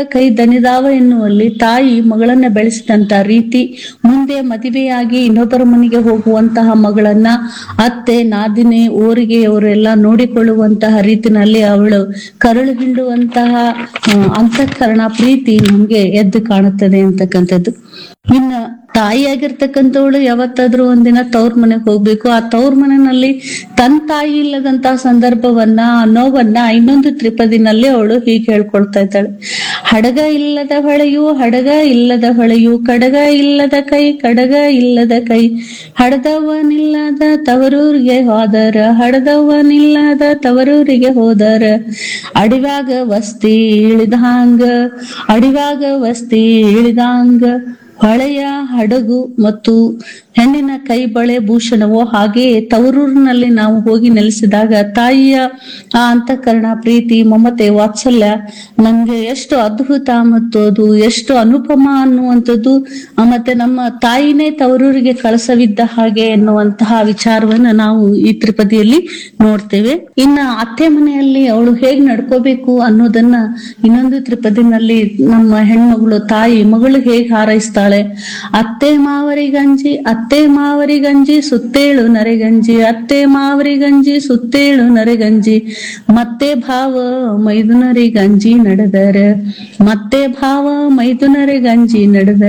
ಕೈ ದಣಿದಾವ ಎನ್ನುವಲ್ಲಿ ತಾಯಿ ಮಗಳನ್ನ ಬೆಳೆಸಿದಂತ ರೀತಿ ಮುಂದೆ ಮದುವೆಯಾಗಿ ಇನ್ನೊಬ್ಬರ ಮನೆಗೆ ಹೋಗುವಂತಹ ಮಗಳನ್ನ ಅತ್ತೆ ನಾದಿನಿ ಊರಿಗೆ ಅವರೆಲ್ಲ ನೋಡಿಕೊಳ್ಳುವಂತಹ ರೀತಿನಲ್ಲಿ ಅವಳು ಕರಳು ಹಿಂಡುವಂತಹ ಆ, ಅಂತಃಕರಣ ಪ್ರೀತಿ ನಮ್ಗೆ ಎದ್ದು ಕಾಣುತ್ತದೆ ಅಂತಕ್ಕಂಥದ್ದು ಇನ್ನ ತಾಯಿಯಾಗಿರ್ತಕ್ಕಂಥವಳು ಯಾವತ್ತಾದ್ರೂ ಒಂದಿನ ತವ್ರ ಮನೆಗೆ ಹೋಗ್ಬೇಕು ಆ ತವ್ರ ಮನೆಯಲ್ಲಿ ತನ್ನ ತಾಯಿ ಇಲ್ಲದಂತಹ ಸಂದರ್ಭವನ್ನ ಆ ನೋವನ್ನ ಇನ್ನೊಂದು ತ್ರಿಪದಿನಲ್ಲಿ ಅವಳು ಹೀಗೆ ಹೇಳ್ಕೊಳ್ತಾ ಇದ್ದಾಳೆ ಹಡಗ ಇಲ್ಲದ ಹೊಳೆಯು ಹಡಗ ಇಲ್ಲದ ಹೊಳೆಯು ಕಡಗ ಇಲ್ಲದ ಕೈ ಕಡಗ ಇಲ್ಲದ ಕೈ ಹಡದವನಿಲ್ಲದ ತವರೂರಿಗೆ ಹೋದರ ಹಡದವನಿಲ್ಲದ ತವರೂರಿಗೆ ಹೋದರ ಅಡಿವಾಗ ವಸ್ತಿ ಇಳಿದಾಂಗ ಅಡಿವಾಗ ವಸ್ತಿ ಇಳಿದಾಂಗ ಹೊಳೆಯ ಹಡಗು ಮತ್ತು ಹೆಣ್ಣಿನ ಕೈ ಬಳೆ ಭೂಷಣವೋ ಹಾಗೆಯೇ ತವರೂರಿನಲ್ಲಿ ನಾವು ಹೋಗಿ ನೆಲೆಸಿದಾಗ ತಾಯಿಯ ಆ ಅಂತಃಕರಣ ಪ್ರೀತಿ ಮಮತೆ ವಾತ್ಸಲ್ಯ ನಮ್ಗೆ ಎಷ್ಟು ಅದ್ಭುತ ಮತ್ತು ಅದು ಎಷ್ಟು ಅನುಪಮ ಅನ್ನುವಂಥದ್ದು ಆ, ಮತ್ತೆ ನಮ್ಮ ತಾಯಿನೇ ತವರೂರಿಗೆ ಕಳಸವಿದ್ದ ಹಾಗೆ ಎನ್ನುವಂತಹ ವಿಚಾರವನ್ನ ನಾವು ಈ ತ್ರಿಪದಿಯಲ್ಲಿ ನೋಡ್ತೇವೆ ಇನ್ನ ಅತ್ತೆ ಮನೆಯಲ್ಲಿ ಅವಳು ಹೇಗ್ ನಡ್ಕೋಬೇಕು ಅನ್ನೋದನ್ನ ಇನ್ನೊಂದು ತ್ರಿಪದಿನಲ್ಲಿ ನಮ್ಮ ಹೆಣ್ಮಗಳು ತಾಯಿ ಮಗಳು ಹೇಗ್ ಹಾರೈಸ್ತಾಳೆ ಅತ್ತೆ ಮಾವರಿಗಂಜಿ ಅತ್ತೆ ಮಾವರಿಗಂಜಿ ಸುತ್ತೇಳು ನರೆಗಂಜಿ ಅತ್ತೆ ಮಾವರಿಗಂಜಿ ಸುತ್ತೇಳು ನರೆಗಂಜಿ ಮತ್ತೆ ಭಾವ ಮೈದುನರಿಗಂಜಿ ನಡೆದರ ಮತ್ತೆ ಭಾವ ಮೈದುನರಿಗಂಜಿ ನಡೆದರ